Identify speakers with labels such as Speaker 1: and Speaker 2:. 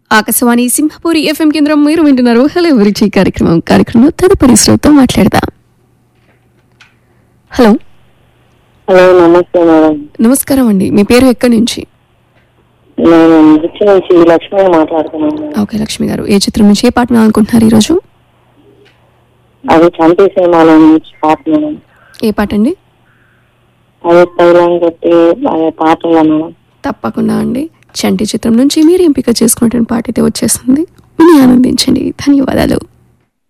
Speaker 1: Akashvani Simhapuri FM కేంద్రం మీరు వింటున్నారు హలో రుచి కార్యక్రమం కార్యక్రమంలో తదుపరి శ్రోతతో మాట్లాడదాం హలో
Speaker 2: హలో నమస్తే మేడం
Speaker 1: నమస్కారం అండి మీ పేరు ఎక్కడి నుంచి
Speaker 2: నేను మృతి నుంచి లక్ష్మి మాట్లాడుతున్నాను మేడం.
Speaker 1: ఓకే లక్ష్మి గారు ఏ చిత్రం నుంచి ఏ పాట వినాలనుకుంటున్నారు ఈరోజు
Speaker 2: అది చంపేసేమాల నుంచి పాట మేడం
Speaker 1: ఏ పాట అండి
Speaker 2: అదే తైలం కొట్టి అదే పాటల మేడం
Speaker 1: తప్పకుండా అండి చంటి చిత్రం నుంచి మీరు ఎంపిక చేసుకున్నటువంటి పాట అయితే వచ్చేస్తుంది విని ఆనందించండి ధన్యవాదాలు